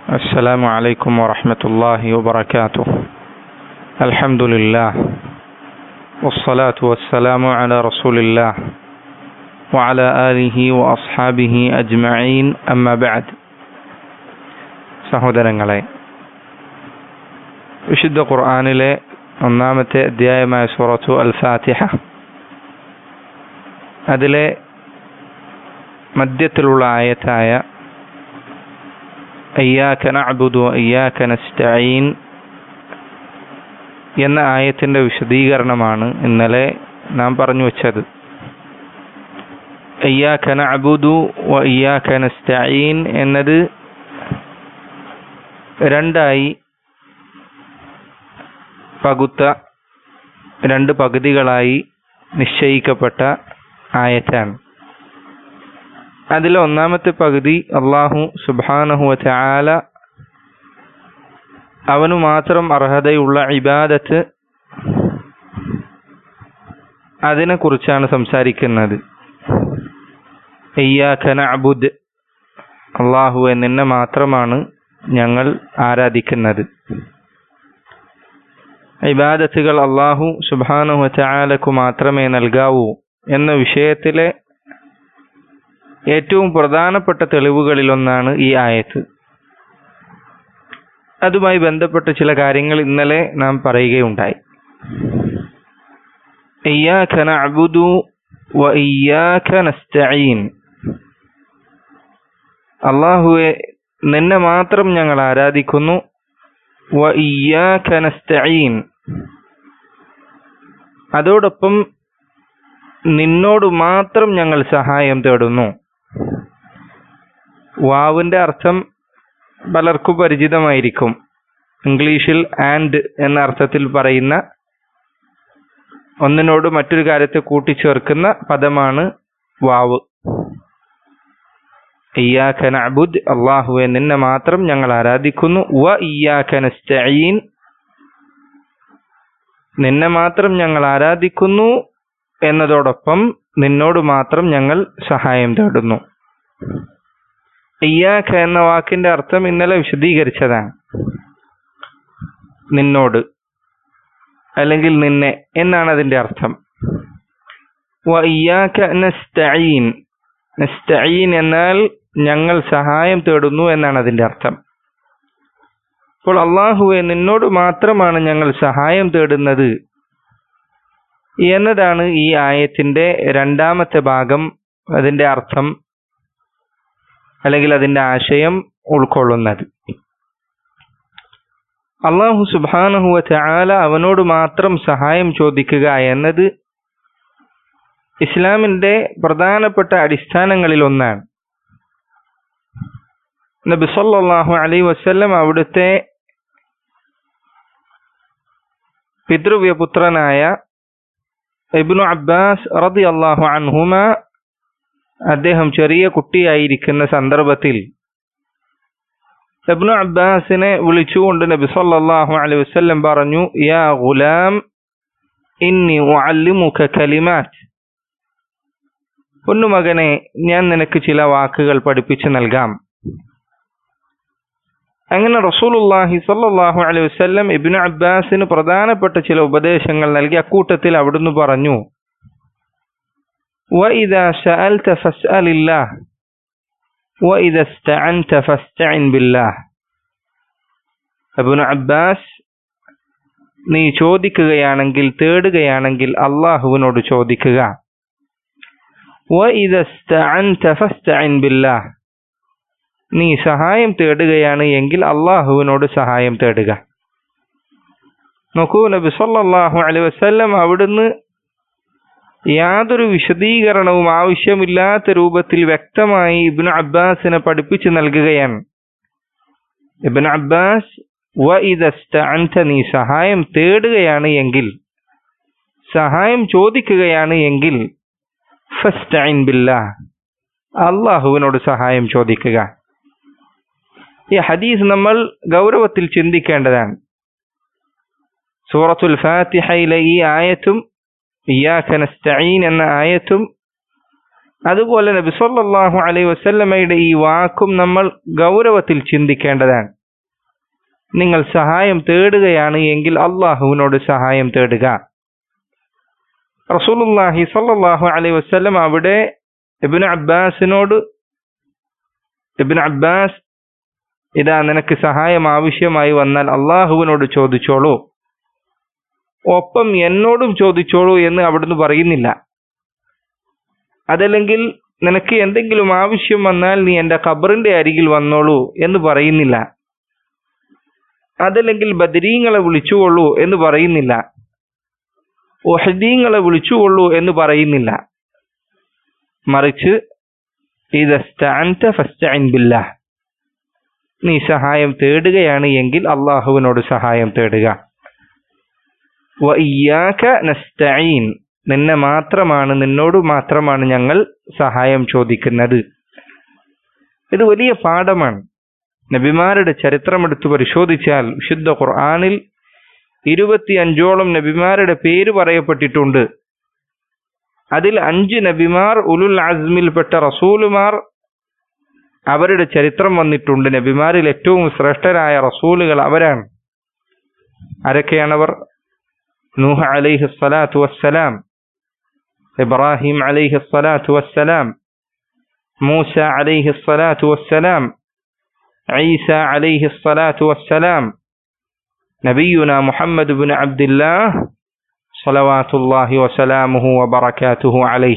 السلام عليكم ورحمة الله وبركاته الحمد لله والصلاة والسلام على رسول الله وعلى آله وأصحابه أجمعين أما بعد സഹോദരങ്ങളെ വിശുദ്ധ ഖുർആാനിലെ ഒന്നാമത്തെ അധ്യായമായ സൂറത്തു അൽ ഫാത്തിഹ അതിലെ മധ്യത്തിലുള്ള ആയത്തായ അയ്യാക്ക നഅബുദു അയ്യാക്ക നസ്തഈൻ എന്ന ആയത്തിന്റെ വിശദീകരണമാണ് ഇന്നലെ നാം പറഞ്ഞു വച്ചത് അയ്യാക്ക നഅബുദു വ അയ്യാക്ക നസ്തഈൻ എന്നത് രണ്ടായി പകുത്ത രണ്ട് പകുതികളായി നിശ്ചയിക്കപ്പെട്ട ആയത്താണ് അതിലെ ഒന്നാമത്തെ പകുതി അള്ളാഹു സുബാനഹു ചാല അവനു മാത്രം അർഹതയുള്ള ഇബാദത്ത് അതിനെക്കുറിച്ചാണ് സംസാരിക്കുന്നത് ഇയ്യാഖന അബുദ് അള്ളാഹുവെ നിന്നെ മാത്രമാണ് ഞങ്ങൾ ആരാധിക്കുന്നത് ഇബാദത്തുകൾ അള്ളാഹു സുബാനഹു ചാലക്കു മാത്രമേ നൽകാവൂ എന്ന വിഷയത്തിലെ ഏറ്റവും പ്രധാനപ്പെട്ട തെളിവുകളിലൊന്നാണ് ഈ ആയത്ത് അതുമായി ബന്ധപ്പെട്ട ചില കാര്യങ്ങൾ ഇന്നലെ നാം പറയുകയുണ്ടായി ഇയ്യാഖ നഅബുദു വ ഇയ്യാഖ നസ്തഈൻ അള്ളാഹുവെ നിന്നെ മാത്രം ഞങ്ങൾ ആരാധിക്കുന്നു വ ഇയ്യാഖ നസ്തഈൻ അതോടൊപ്പം നിന്നോട് മാത്രം ഞങ്ങൾ സഹായം തേടുന്നു വാവിന്റെ അർത്ഥം പലർക്കും പരിചിതമായിരിക്കും ഇംഗ്ലീഷിൽ ആൻഡ് എന്ന അർത്ഥത്തിൽ പറയുന്ന ഒന്നിനോട് മറ്റൊരു കാര്യത്തെ കൂട്ടിച്ചേർക്കുന്ന പദമാണ് വാവ് ഇയ്യാഖ നഅബുദ് അള്ളാഹുവെ നിന്നെ മാത്രം ഞങ്ങൾ ആരാധിക്കുന്നു വ ഇയ്യാഖ നസ്തഈൻ നിന്നെ മാത്രം ഞങ്ങൾ ആരാധിക്കുന്നു എന്നതോടൊപ്പം നിന്നോട് മാത്രം ഞങ്ങൾ സഹായം തേടുന്നു ഇയ്യാഖ എന്ന വാക്കിന്റെ അർത്ഥം ഇന്നലെ വിശദീകരിച്ചതാണ് നിന്നോട് അല്ലെങ്കിൽ നിന്നെ എന്നാണ് അതിന്റെ അർത്ഥം വ ഇയ്യാഖ നസ്തഈൻ നസ്തഈൻ എന്നാൽ ഞങ്ങൾ സഹായം തേടുന്നു എന്നാണ് അതിന്റെ അർത്ഥം അപ്പോൾ അള്ളാഹുവെ നിന്നോട് മാത്രമാണ് ഞങ്ങൾ സഹായം തേടുന്നത് എന്നതാണ് ഈ ആയത്തിന്റെ രണ്ടാമത്തെ ഭാഗം അതിന്റെ അർത്ഥം അല്ലെങ്കിൽ അതിന്റെ ആശയം ഉൾക്കൊള്ളുന്നത് അള്ളാഹു സുബാനഹുവ ചാല അവനോട് മാത്രം സഹായം ചോദിക്കുക എന്നത് ഇസ്ലാമിന്റെ പ്രധാനപ്പെട്ട അടിസ്ഥാനങ്ങളിൽ ഒന്നാണ് നബി സല്ലല്ലാഹു അലൈഹി വസല്ലം അവിടുത്തെ പിതൃവ്യപുത്രനായ ഇബ്നു അബ്ബാസ് റതി അള്ളാഹു അൻഹുമ അദ്ദേഹം ചെറിയ കുട്ടിയായിരിക്കുന്ന സന്ദർഭത്തിൽ ഇബ്നു അബ്ബാസിനെ വിളിച്ചുകൊണ്ട് നബി സല്ലല്ലാഹു അലൈഹി വസല്ലം പറഞ്ഞു യാ ഗുലാം ഇന്നി ഉഅല്ലിമുക കലിമാറ്റ് പൊന്നുമകനെ ഞാൻ നിനക്ക് ചില വാക്കുകൾ പഠിപ്പിച്ചു നൽകാം അങ്ങനെ റസൂലുള്ളാഹി സ്വല്ലല്ലാഹു അലൈഹി വസല്ലം ഇബ്നു അബ്ബാസിന് പ്രധാനപ്പെട്ട ചില ഉപദേശങ്ങൾ നൽകി അക്കൂട്ടത്തിൽ അവിടുന്ന് പറഞ്ഞു وإذا سألت فاسأل الله وإذا استعنت فاستعن بالله ഇബ്നു അബ്ബാസ് നീ ചോദിക്കുകയാണെങ്കിൽ തേടുകയാണെങ്കിൽ അള്ളാഹുവിനോട് ചോദിക്കുക وإذا استعنت فاستعن بالله നീ സഹായം തേടുകയാണ് എങ്കിൽ അള്ളാഹുവിനോട് സഹായം തേടുക നോക്കൂ നബി സല്ലല്ലാഹു അലൈഹി വസല്ലം അവിടുന്ന് യാതൊരു വിശദീകരണവും ആവശ്യമില്ലാത്ത രൂപത്തിൽ വ്യക്തമായി ഇബ്നു അബ്ബാസിനെ പഠിപ്പിച്ചു നൽകുകയാണ് ഇബ്നു അബ്ബാസ് വ ഇതസ്തഅൻത നീ സഹായം തേടുകയാണ് എങ്കിൽ സഹായം ചോദിക്കുകയാണ് എങ്കിൽ ഫസ്തഇൻ ബില്ലാഹ് അള്ളാഹുവിനോട് സഹായം ചോദിക്കുക ഈ ഹദീസ് നമ്മൾ ഗൗരവത്തിൽ ചിന്തിക്കേണ്ടതാണ് സൂറത്തുൽ ഫാത്തിഹയിലെ ഈ ആയത്തും ഇയ്യാഖ നസ്തഈൻ എന്ന ആയത്തും അതുപോലെ നബി സല്ലല്ലാഹു അലൈഹി വസല്ലമയുടെ ഈ വാക്കും നമ്മൾ ഗൗരവത്തിൽ ചിന്തിക്കേണ്ടതാണ് നിങ്ങൾ സഹായം തേടുകയാണ് എങ്കിൽ അള്ളാഹുവിനോട് സഹായം തേടുക റസൂലുള്ളാഹി സല്ലല്ലാഹു അലൈഹി വസല്ലം അവിടെ ഇബ്നു അബ്ബാസിനോട് ഇബ്നു അബ്ബാസ് ഇതാ നിനക്ക് സഹായം ആവശ്യമായി വന്നാൽ അള്ളാഹുവിനോട് ചോദിച്ചോളൂ ഒപ്പം എന്നോടും ചോദിച്ചോളൂ എന്ന് അവിടുന്ന് പറയുന്നില്ല അതല്ലെങ്കിൽ നിനക്ക് എന്തെങ്കിലും ആവശ്യം വന്നാൽ നീ എന്റെ ഖബറിന്റെ അരികിൽ വന്നോളൂ എന്ന് പറയുന്നില്ല അതല്ലെങ്കിൽ ബദരീങ്ങളെ വിളിച്ചുകൊള്ളൂ എന്ന് പറയുന്നില്ല ഒഹദീങ്ങളെ വിളിച്ചുകൊള്ളൂ എന്ന് പറയുന്നില്ല മറിച്ച് ഇതസ്തഅൻത ഫസ്തഇൻ ബില്ലാഹ് നീ സഹായം തേടുകയാണ് എങ്കിൽ അള്ളാഹുവിനോട് സഹായം തേടുക വഇയ്യാക നസ്തഈൻ നിന്നെ മാത്രമാണ് നിന്നോട് മാത്രമാണ് ഞങ്ങൾ സഹായം ചോദിക്കുന്നത് ഇത് വലിയ പാഠമാണ് നബിമാരുടെ ചരിത്രമെടുത്ത് പരിശോധിച്ചാൽ വിശുദ്ധ ഖുർആനിൽ ഇരുപത്തിയഞ്ചോളം നബിമാരുടെ പേര് പറയപ്പെട്ടിട്ടുണ്ട് അതിൽ അഞ്ച് നബിമാർ ഉലുൽ അസ്മിൽപ്പെട്ട റസൂലുമാർ അവരുടെ ചരിത്രം വന്നിട്ടുണ്ട് നബിമാരിൽ ഏറ്റവും ശ്രേഷ്ഠരായ റസൂലുകൾ അവരാണ് ആരൊക്കെയാണവർ നൂഹ് അലൈഹി സ്വലാത്തു വസ്സലാം ഇബ്രാഹിം അലൈഹി സ്വലാത്തു വസ്സലാം മൂസ അലൈഹി സ്വലാത്തു വസ്സലാം ഈസ അലൈഹി സ്വലാത്തു വസ്സലാം നബിയുന മുഹമ്മദ് ബിൻ അബ്ദുല്ലാഹ് സ്വലവാത്തുല്ലാഹി വസലാമുഹു വബറകാതുഹു അലൈഹി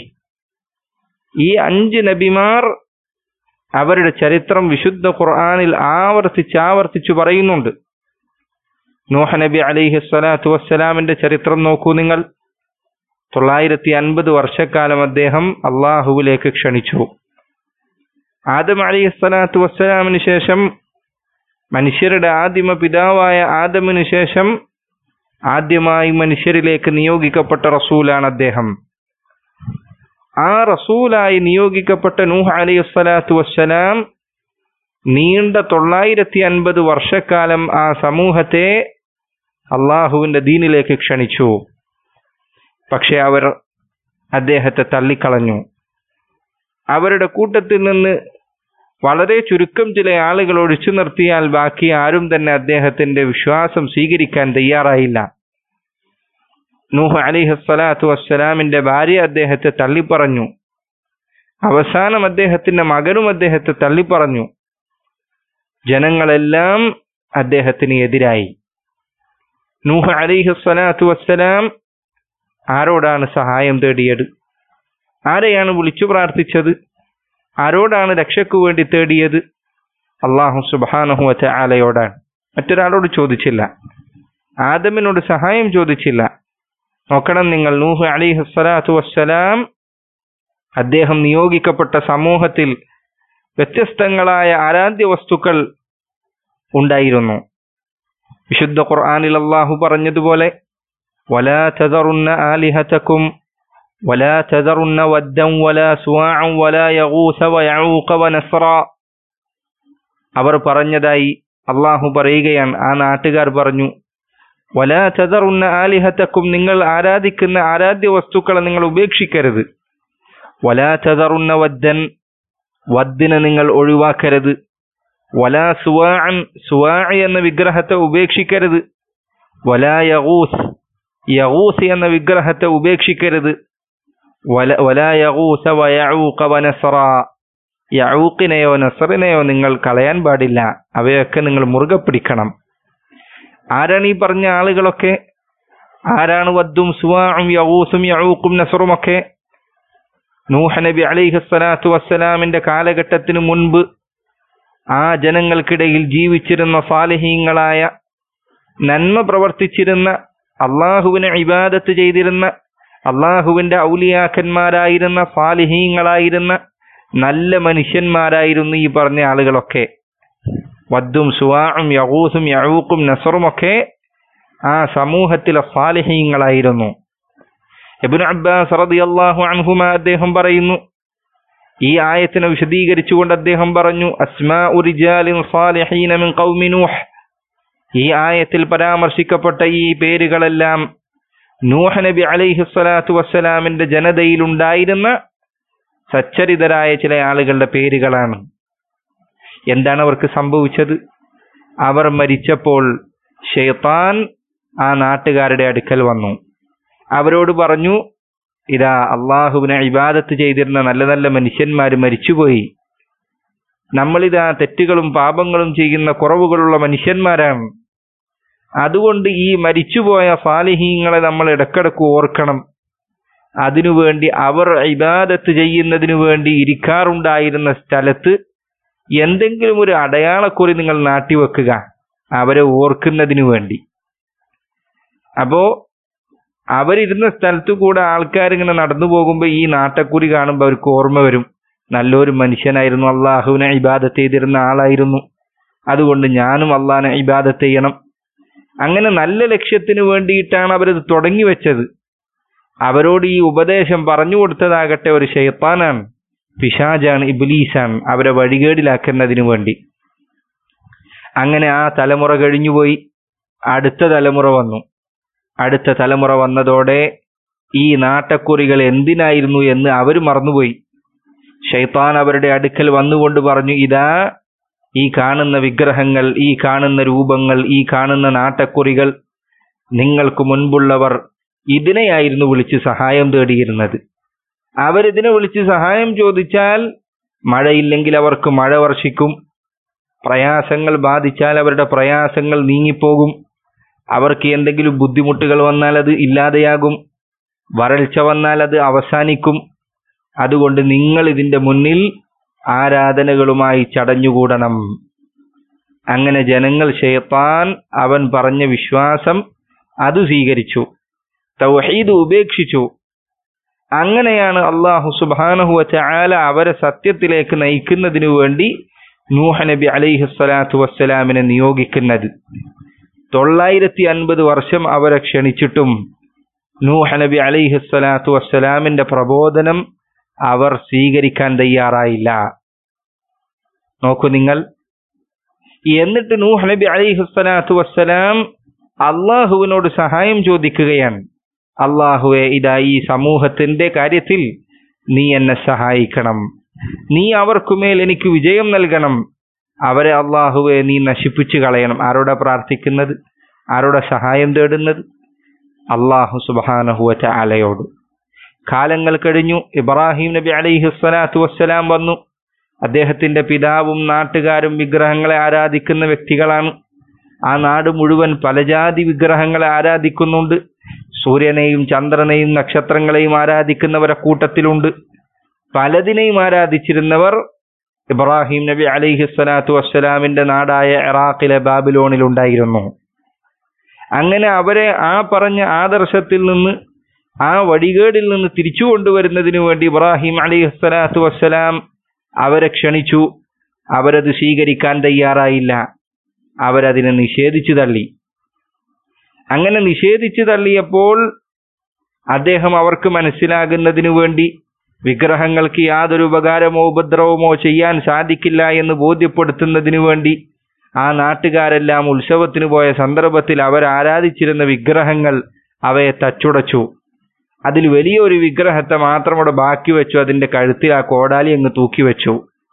ഈ അഞ്ച് നബിമാർ അവരുടെ ചരിത്രം വിശുദ്ധ ഖുർആനിൽ ആവർത്തിച്ച് ആവർത്തിച്ചു പറയുന്നുണ്ട് നൂഹ നബി അലൈഹി സ്വലാത്തു വസ്സലാമിന്റെ ചരിത്രം നോക്കൂ നിങ്ങൾ തൊള്ളായിരത്തി അൻപത് വർഷക്കാലം അദ്ദേഹം അള്ളാഹുവിലേക്ക് ക്ഷണിച്ചു ആദം അലൈഹി സ്വലാത്തു വസ്സലാമിന് ശേഷം മനുഷ്യരുടെ ആദിമ പിതാവായ ആദമിനു ശേഷം ആദ്യമായി മനുഷ്യരിലേക്ക് നിയോഗിക്കപ്പെട്ട റസൂലാണ് അദ്ദേഹം ആ റസൂലായി നിയോഗിക്കപ്പെട്ട നൂഹ് അലൈഹി സ്വലാത്തു വസ്സലാം നീണ്ട തൊള്ളായിരത്തി അൻപത് വർഷക്കാലം ആ സമൂഹത്തെ അള്ളാഹുവിന്റെ ദീനിലേക്ക് ക്ഷണിച്ചു പക്ഷെ അവർ അദ്ദേഹത്തെ തള്ളിക്കളഞ്ഞു അവരുടെ കൂട്ടത്തിൽ നിന്ന് വളരെ ചുരുക്കം ചില ആളുകൾ ഒഴിച്ചു നിർത്തിയാൽ ബാക്കി ആരും തന്നെ അദ്ദേഹത്തിന്റെ വിശ്വാസം സ്വീകരിക്കാൻ തയ്യാറായില്ല നൂഹ് അലിഹ് സ്വലാത്തു വസ്സലാമിന്റെ ഭാര്യ അദ്ദേഹത്തെ തള്ളിപ്പറഞ്ഞു അവസാനം അദ്ദേഹത്തിന്റെ മകനും അദ്ദേഹത്തെ തള്ളിപ്പറഞ്ഞു ജനങ്ങളെല്ലാം അദ്ദേഹത്തിന് എതിരായി നൂഹ് അലിഹ് സ്വലാത്തു വസ്സലാം ആരോടാണ് സഹായം തേടിയത് ആരെയാണ് വിളിച്ചു പ്രാർത്ഥിച്ചത് ആരോടാണ് രക്ഷയ്ക്കു വേണ്ടി തേടിയത് അള്ളാഹു സുബാനഹുവറ്റ ആലയോടാണ് മറ്റൊരാളോട് ചോദിച്ചില്ല ആദമിനോട് സഹായം ചോദിച്ചില്ല നോക്കണം നിങ്ങൾ നൂഹ് അലിഹു സ്വലാത്തു വസ്സലാം അദ്ദേഹം നിയോഗിക്കപ്പെട്ട സമൂഹത്തിൽ വ്യത്യസ്തങ്ങളായ ആരാധ്യ വസ്തുക്കൾ ഉണ്ടായിരുന്നു വിശുദ്ധ ഖുർആനിൽ അള്ളാഹു പറഞ്ഞതുപോലെ ولا تذرن آلهتكم ولا تذرن ودا ولا سواعا ولا يغوث ويعوق ونسرا അവർ പറഞ്ഞതായി അള്ളാഹു പറയുകയാണ് ആ നാട്ടുകാർ പറഞ്ഞു വലാ തദറുന്ന ആലിഹത്തക്കും നിങ്ങൾ ആരാധിക്കുന്ന ആരാധ്യ വസ്തുക്കളെ നിങ്ങൾ ഉപേക്ഷിക്കരുത് വലാ തദറുന്ന വദ്ദൻ വദ്ദിനെ നിങ്ങൾ ഒഴിവാക്കരുത് വലാ സുവാൻ സുവാഇ എന്ന വിഗ്രഹത്തെ ഉപേക്ഷിക്കരുത് വലാ യഗൂസ് യഗൂസ് എന്ന വിഗ്രഹത്തെ ഉപേക്ഷിക്കരുത് വല- വലാ യഗൂസ വയഊഖ വനസ്ര യഊഖിനെയോ നസറിനെയോ നിങ്ങൾ കളയാൻ പാടില്ല അവയൊക്കെ നിങ്ങൾ മുറുകെ പിടിക്കണം ആരാണ് ഈ പറഞ്ഞ ആളുകളൊക്കെ ആരാണ് വദ്ദും സുവാഉം യഗൂസും യഊഖും നസറും ഒക്കെ നൂഹ് നബി അലൈഹി സ്വലാത്തു വസ്സലാമിന്റെ കാലഘട്ടത്തിന് മുൻപ് ആ ജനങ്ങൾക്കിടയിൽ ജീവിച്ചിരുന്ന സാലിഹീങ്ങളായ നന്മ പ്രവർത്തിച്ചിരുന്ന അള്ളാഹുവിനെ ഇബാദത്ത് ചെയ്തിരുന്ന അള്ളാഹുവിന്റെ ഔലിയാക്കന്മാരായിരുന്ന സാലിഹീങ്ങളായിരുന്ന നല്ല മനുഷ്യന്മാരായിരുന്നു ഈ പറഞ്ഞ ആളുകളൊക്കെ വദ്ദും സുവാഉം യഹൂസും യഴൂക്കും നസറുമൊക്കെ ആ സമൂഹത്തിലെ സാലിഹീങ്ങളായിരുന്നു ഇബ്നു അബ്ബാസ് റളിയല്ലാഹു അൻഹുമ അദ്ദേഹം പറയുന്നു ഈ ആയത്തിനെ വിശദീകരിച്ചുകൊണ്ട് അദ്ദേഹം പറഞ്ഞു അസ്മാ റിജാലിൻ സാലിഹീന മിൻ ഖൗമി നൂഹ് ഈ ആയത്തിൽ പരാമർശിക്കപ്പെട്ട ഈ പേരുകളെല്ലാം നൂഹ് നബി അലൈഹി സ്വലാത്തു വസ്സലാമിന്റെ ജനതയിലുണ്ടായിരുന്ന സച്ചരിതരായ ചില ആളുകളുടെ പേരുകളാണ് എന്താണ് അവർക്ക് സംഭവിച്ചത് അവർ മരിച്ചപ്പോൾ ഷെയ്ത്താൻ ആ നാട്ടുകാരുടെ അടുക്കൽ വന്നു അവരോട് പറഞ്ഞു ഇതാ അള്ളാഹുവിനെ ഇബാദത്ത് ചെയ്തിരുന്ന നല്ല നല്ല മനുഷ്യന്മാർ മരിച്ചുപോയി നമ്മളിതാ തെറ്റുകളും പാപങ്ങളും ചെയ്യുന്ന കുറവുകളുള്ള മനുഷ്യന്മാരാണ് അതുകൊണ്ട് ഈ മരിച്ചുപോയ ഫാലിഹീങ്ങളെ നമ്മൾ ഇടക്കിടക്ക് ഓർക്കണം അതിനുവേണ്ടി അവർ ഇബാദത്ത് ചെയ്യുന്നതിനു വേണ്ടി ഇരിക്കാറുണ്ടായിരുന്ന സ്ഥലത്ത് എന്തെങ്കിലും ഒരു അടയാളക്കുറി നിങ്ങൾ നാട്ടിവെക്കുക അവരെ ഓർക്കുന്നതിനു വേണ്ടി അപ്പോ അവരിരുന്ന സ്ഥലത്തു കൂടെ ആൾക്കാർ ഇങ്ങനെ നടന്നു പോകുമ്പോൾ ഈ നാട്ടക്കുറി കാണുമ്പോൾ അവർക്ക് ഓർമ്മ വരും നല്ലൊരു മനുഷ്യനായിരുന്നു അള്ളാഹുവിനെ ഇബാദത്ത് ചെയ്തിരുന്ന ആളായിരുന്നു അതുകൊണ്ട് ഞാനും അള്ളാഹിനെ ഇബാദത്ത് ചെയ്യണം അങ്ങനെ നല്ല ലക്ഷ്യത്തിന് വേണ്ടിയിട്ടാണ് അവരത് തുടങ്ങി വെച്ചത് അവരോട് ഈ ഉപദേശം പറഞ്ഞു കൊടുത്തതാകട്ടെ ഒരു ഷെയ്ത്താനാണ് പിശാജാണ് ഇബ്ലീസാണ് അവരെ വഴികേടിലാക്കുന്നതിന് വേണ്ടി അങ്ങനെ ആ തലമുറ കഴിഞ്ഞുപോയി അടുത്ത തലമുറ വന്നു അടുത്ത തലമുറ വന്നതോടെ ഈ നാട്ടക്കുറികൾ എന്തിനായിരുന്നു എന്ന് അവർ മറന്നുപോയി ഷെയ്ത്താൻ അവരുടെ അടുക്കൽ വന്നുകൊണ്ട് പറഞ്ഞു ഇതാ ഈ കാണുന്ന വിഗ്രഹങ്ങൾ ഈ കാണുന്ന രൂപങ്ങൾ ഈ കാണുന്ന നാട്ടക്കുറികൾ നിങ്ങൾക്ക് മുൻപുള്ളവർ ഇതിനെയായിരുന്നു വിളിച്ച് സഹായം തേടിയിരുന്നത് അവരിതിനെ വിളിച്ച് സഹായം ചോദിച്ചാൽ മഴയില്ലെങ്കിൽ അവർക്ക് മഴ വർഷിക്കും പ്രയാസങ്ങൾ ബാധിച്ചാൽ അവരുടെ പ്രയാസങ്ങൾ നീങ്ങിപ്പോകും അവർക്ക് എന്തെങ്കിലും ബുദ്ധിമുട്ടുകൾ വന്നാൽ അത് ഇല്ലാതെയാകും വരൾച്ച വന്നാൽ അത് അവസാനിക്കും അതുകൊണ്ട് നിങ്ങൾ ഇതിന്റെ മുന്നിൽ ആരാധനകളുമായി ചടഞ്ഞുകൂടണം അങ്ങനെ ജനങ്ങൾ ഷെയ്ത്താൻ അവൻ പറഞ്ഞ വിശ്വാസം അത് സ്വീകരിച്ചു തൗഹീദ് ഉപേക്ഷിച്ചു അങ്ങനെയാണ് അള്ളാഹു സുബാനഹുവ ചാല അവരെ സത്യത്തിലേക്ക് നയിക്കുന്നതിനു വേണ്ടി നൂഹ നബി അലൈഹി സ്വലാത്തു വസ്സലാമിനെ നിയോഗിക്കുന്നത് തൊള്ളായിരത്തി അൻപത് വർഷം അവരെ ക്ഷണിച്ചിട്ടും നൂഹ നബി അലൈഹി സ്വലാത്തു വസ്സലാമിന്റെ പ്രബോധനം അവർ സ്വീകരിക്കാൻ തയ്യാറായില്ല നോക്കൂ നിങ്ങൾ എന്നിട്ട് നൂഹ് നബി അലൈഹി സ്വലാത്തു വസ്സലാം അള്ളാഹുവിനോട് സഹായം ചോദിക്കുകയാണ് അള്ളാഹുവെ ഇതാ ഈ സമൂഹത്തിന്റെ കാര്യത്തിൽ നീ എന്നെ സഹായിക്കണം നീ അവർക്കുമേൽ എനിക്ക് വിജയം നൽകണം അവരെ അള്ളാഹുവെ നീ നശിപ്പിച്ചു കളയണം ആരോടാ പ്രാർത്ഥിക്കുന്നത് ആരോടാ സഹായം തേടുന്നത് അള്ളാഹു സുബാനഹുവറ്റ അലയോട് കാലങ്ങൾ കഴിഞ്ഞു ഇബ്രാഹിം നബി അലൈഹി സ്വലാത്തു വസ്സലാം വന്നു അദ്ദേഹത്തിന്റെ പിതാവും നാട്ടുകാരും വിഗ്രഹങ്ങളെ ആരാധിക്കുന്ന വ്യക്തികളാണ് ആ നാട് മുഴുവൻ പലജാതി വിഗ്രഹങ്ങളെ ആരാധിക്കുന്നുണ്ട് സൂര്യനെയും ചന്ദ്രനെയും നക്ഷത്രങ്ങളെയും ആരാധിക്കുന്നവരെ കൂട്ടത്തിലുണ്ട് പലതിനെയും ആരാധിച്ചിരുന്നവർ ഇബ്രാഹിം നബി അലൈഹി സ്വലാത്തു വസ്സലാമിന്റെ നാടായ ഇറാഖിലെ ബാബിലോണിൽ ഉണ്ടായിരുന്നു അങ്ങനെ അവരെ ആ പറഞ്ഞ ആദർശത്തിൽ നിന്ന് ആ വഴികേടിൽ നിന്ന് തിരിച്ചു കൊണ്ടുവരുന്നതിനു വേണ്ടി ഇബ്രാഹിം അലൈഹി സ്വലാത്തു വസ്സലാം അവരെ ക്ഷണിച്ചു അവരത് സ്വീകരിക്കാൻ തയ്യാറായില്ല അവരതിനെ നിഷേധിച്ചു തള്ളി അങ്ങനെ നിഷേധിച്ചു തള്ളിയപ്പോൾ അദ്ദേഹം അവർക്ക് മനസ്സിലാകുന്നതിനു വേണ്ടി വിഗ്രഹങ്ങൾക്ക് യാതൊരു ഉപകാരമോ ഉപദ്രവമോ ചെയ്യാൻ സാധിക്കില്ല എന്ന് ബോധ്യപ്പെടുത്തുന്നതിനു വേണ്ടി ആ നാട്ടുകാരെല്ലാം ഉത്സവത്തിന് പോയ സന്ദർഭത്തിൽ അവർ ആരാധിച്ചിരുന്ന വിഗ്രഹങ്ങൾ അവയെ തച്ചുടച്ചു അതിൽ വലിയൊരു വിഗ്രഹത്തെ മാത്രം അവിടെ ബാക്കി വെച്ചു അതിന്റെ കഴുത്തിൽ ആ കോടാലി അങ്ങ് തൂക്കി വെച്ചു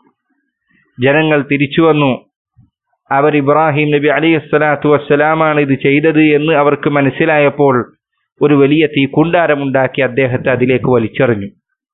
ജനങ്ങൾ തിരിച്ചു വന്നു അവർ ഇബ്രാഹിം നബി അലൈഹി സ്വലാത്തു വസ്സലാമാണ് ഇത് ചെയ്തത് എന്ന് അവർക്ക് മനസ്സിലായപ്പോൾ ഒരു വലിയ തീക്കുണ്ടാരമുണ്ടാക്കി അദ്ദേഹത്തെ അതിലേക്ക് വലിച്ചെറിഞ്ഞു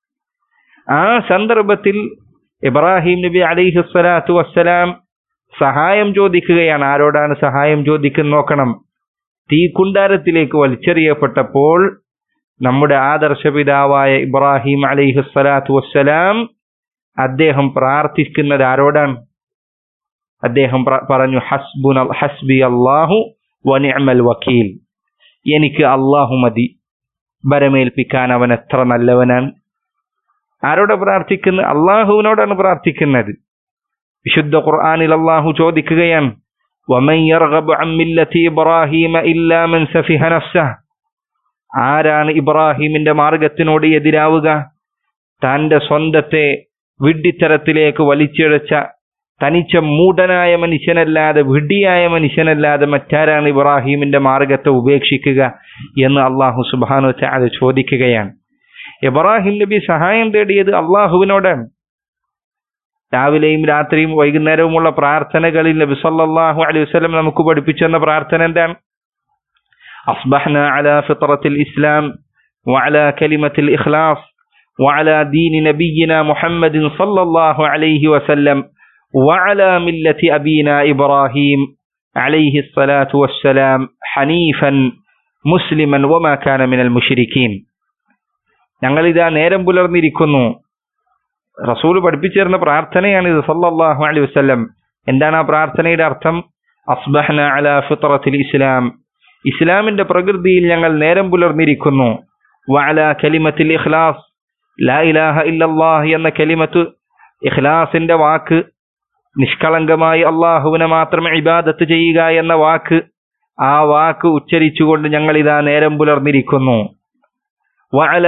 ആ സന്ദർഭത്തിൽ ഇബ്രാഹിം നബി അലൈഹി സ്വലാത്തു വസ്സലാം സഹായം ചോദിക്കുകയാണ് ആരോടാണ് സഹായം ചോദിക്കുന്ന നോക്കണം തീക്കുണ്ടാരത്തിലേക്ക് വലിച്ചെറിയപ്പെട്ടപ്പോൾ നമ്മുടെ ആദർശപിതാവായ ഇബ്രാഹിം അലൈഹി സ്വലാത്തു വസ്സലാം അദ്ദേഹം പ്രാർത്ഥിക്കുന്നത് ആരോടാണ് അദ്ദേഹം പറഞ്ഞു ഹസ്ബുൻ ഹസ്ബി അള്ളാഹു വനിഅമൽ വക്കീൽ എനിക്ക് അള്ളാഹു മതി ബരമേൽപ്പിക്കാൻ അവൻ എത്ര നല്ലവനാണ് ആരോടെ പ്രാർത്ഥിക്കുന്നത് അള്ളാഹുവിനോടാണ് പ്രാർത്ഥിക്കുന്നത് വിശുദ്ധ ഖുർആനിൽ അള്ളാഹു ചോദിക്കുകയാണ് ومن يرغب عن ملة إبراهيم إلا من سفه نفسه ആരാണ് ഇബ്രാഹിമിന്റെ മാർഗത്തിനോട് എതിരാവുക തന്റെ സ്വന്തത്തെ വിഡ്ഢിത്തരത്തിലേക്ക് വലിച്ചിഴച്ച തനിച്ച മൂഢനായ മനുഷ്യനല്ലാതെ വിഡ്ഢിയായ മനുഷ്യനല്ലാതെ മറ്റാരാണ് ഇബ്രാഹിമിന്റെ മാർഗത്തെ ഉപേക്ഷിക്കുക എന്ന് അള്ളാഹു സുബാനു ചാല ചോദിക്കുകയാണ് ഇബ്രാഹിം നബി സഹായം തേടിയത് അള്ളാഹുവിനോടാണ് രാവിലെയും രാത്രിയും വൈകുന്നേരവുമുള്ള പ്രാർത്ഥനകളിൽ നബി സല്ലല്ലാഹു അലൈഹി വസല്ലം നമുക്ക് പഠിപ്പിച്ചു തന്ന പ്രാർത്ഥന എന്താണ് أصبحنا على فطرة الإسلام وعلى كلمة الإخلاص وعلى دين نبينا محمد صلى الله عليه وسلم وعلى ملة أبينا إبراهيم عليه الصلاة والسلام حنيفا مسلما وما كان من المشركين ഞങ്ങളിതാ നേരം പുലർന്നിരിക്കുന്നു റസൂൽ പഠിപ്പിച്ചിരുന്ന പ്രാർത്ഥനയാണ് ഇത് സല്ലല്ലാഹു അലൈഹി വസല്ലം എന്താണ് ആ പ്രാർത്ഥനയുടെ അർത്ഥം അസ്ബഹ്ന അലാ ഫിത്രത്തിൽ ഇസ്ലാം ഇസ്ലാമിന്റെ പ്രകൃതിയിൽ ഞങ്ങൾ നേരം പുലർന്നിരിക്കുന്നു വഅല കലിമത്തിൽ ഇഖ്ലാസ് ലാ ഇലാഹ ഇല്ലല്ലാഹ് എന്ന കലിമത്ത് ഇഖ്ലാസിന്റെ വാക്ക് നിഷ്കളങ്കമായി അള്ളാഹുവിനെ മാത്രം ഇബാദത്ത് ചെയ്യുക എന്ന വാക്ക് ആ വാക്ക് ഉച്ചരിച്ചുകൊണ്ട് ഞങ്ങൾ ഇതാ നേരം പുലർന്നിരിക്കുന്നു വഅല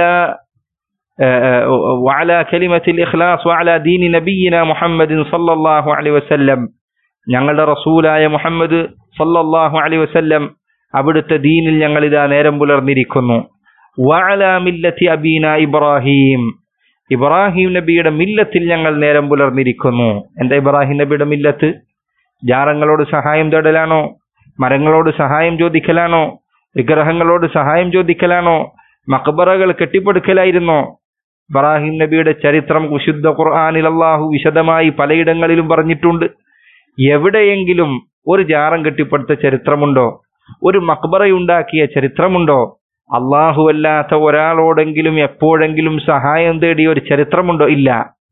وعلى كلمة الإخلاص وعلى دين نبينا محمد صلى الله عليه وسلم ഞങ്ങളുടെ റസൂലായ മുഹമ്മദ് സല്ലല്ലാഹു അലൈഹി വസല്ലം അവിടുത്തെ ദീനിൽ ഞങ്ങൾ ഇതാ നേരം പുലർന്നിരിക്കുന്നു വഅല മില്ലത്തി അബീന ഇബ്രാഹിം ഇബ്രാഹിം നബിയുടെ മില്ലത്തിൽ ഞങ്ങൾ നേരം പുലർന്നിരിക്കുന്നു എന്താ ഇബ്രാഹിം നബിയുടെ മില്ലത്ത് ജാറങ്ങളോട് സഹായം തേടലാണോ മരങ്ങളോട് സഹായം ചോദിക്കലാണോ വിഗ്രഹങ്ങളോട് സഹായം ചോദിക്കലാണോ മക്ബറകൾ കെട്ടിപ്പടുക്കലായിരുന്നോ ഇബ്രാഹിം നബിയുടെ ചരിത്രം വിശുദ്ധ ഖുർആാനിൽ അള്ളാഹു വിശദമായി പലയിടങ്ങളിലും പറഞ്ഞിട്ടുണ്ട് എവിടെയെങ്കിലും ഒരു ജാറം കെട്ടിപ്പടുത്ത ചരിത്രമുണ്ടോ ഒരു മക്ബറയുണ്ടാക്കിയ ചരിത്രമുണ്ടോ അല്ലാത്ത ഒരാളോടെങ്കിലും എപ്പോഴെങ്കിലും സഹായം തേടിയ ഒരു ചരിത്രമുണ്ടോ ഇല്ല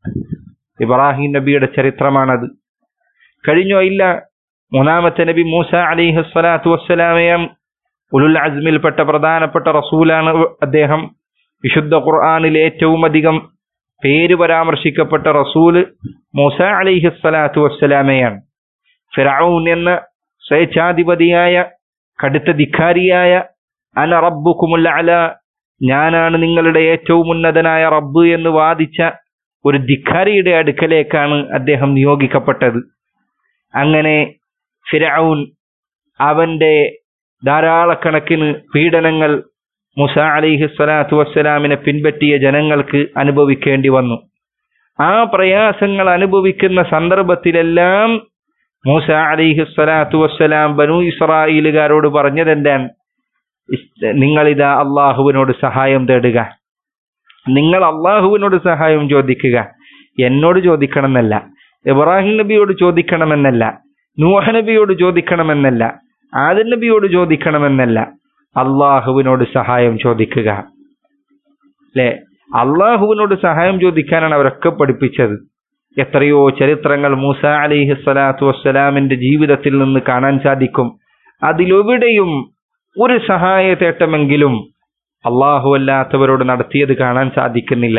ഇബ്രാഹിം നബിയുടെ ചരിത്രമാണത് കഴിഞ്ഞോ ഇല്ല മൂന്നാമത്തെ നബി മൂസ അലിഹു സ്വലാത്തു വസ്സലാമയം ഉലുൽ അസ്മിൽപ്പെട്ട പ്രധാനപ്പെട്ട റസൂലാണ് അദ്ദേഹം വിശുദ്ധ ഖുർആാനിൽ ഏറ്റവും അധികം പേര് പരാമർശിക്കപ്പെട്ട റസൂല് മൂസ അലിഹു സ്വലാത്തു വസ്സലാമയാണ് ഫിറൌൻ എന്ന സ്വേച്ഛാധിപതിയായ കടുത്ത ധിക്കാരിയായ അന റബ്ബുക്കുമുല്ല അല ഞാനാണ് നിങ്ങളുടെ ഏറ്റവും ഉന്നതനായ റബ്ബ് എന്ന് വാദിച്ച ഒരു ധിക്കാരിയുടെ അടുക്കലേക്കാണ് അദ്ദേഹം നിയോഗിക്കപ്പെട്ടത് അങ്ങനെ ഫിറൌൻ അവന്റെ ധാരാളക്കണക്കിന് പീഡനങ്ങൾ മുസ അലിഹി സ്വലാത്തു വസ്സലാമിനെ പിൻപറ്റിയ ജനങ്ങൾക്ക് അനുഭവിക്കേണ്ടി വന്നു ആ പ്രയാസങ്ങൾ അനുഭവിക്കുന്ന സന്ദർഭത്തിലെല്ലാം മൂസ അലിഹി സ്വലാത്തു വസ്സലാം ബനു ഇസ്രായേലുകാരോട് പറഞ്ഞതെന്താണ് നിങ്ങളിതാ അള്ളാഹുവിനോട് സഹായം തേടുക നിങ്ങൾ അള്ളാഹുവിനോട് സഹായം ചോദിക്കുക എന്നോട് ചോദിക്കണമെന്നല്ല ഇബ്രാഹിം നബിയോട് ചോദിക്കണമെന്നല്ല നൂഹ നബിയോട് ചോദിക്കണമെന്നല്ല ആദൻ നബിയോട് ചോദിക്കണമെന്നല്ല അള്ളാഹുവിനോട് സഹായം ചോദിക്കുക അല്ലെ അള്ളാഹുവിനോട് സഹായം ചോദിക്കാനാണ് അവരൊക്കെ പഠിപ്പിച്ചത് എത്രയോ ചരിത്രങ്ങൾ മൂസ അലിഹി സ്വലാത്തു വസ്സലാമിന്റെ ജീവിതത്തിൽ നിന്ന് കാണാൻ സാധിക്കും അതിലെവിടെയും ഒരു സഹായ തേട്ടമെങ്കിലും അള്ളാഹു അല്ലാത്തവരോട് നടത്തിയത് കാണാൻ സാധിക്കുന്നില്ല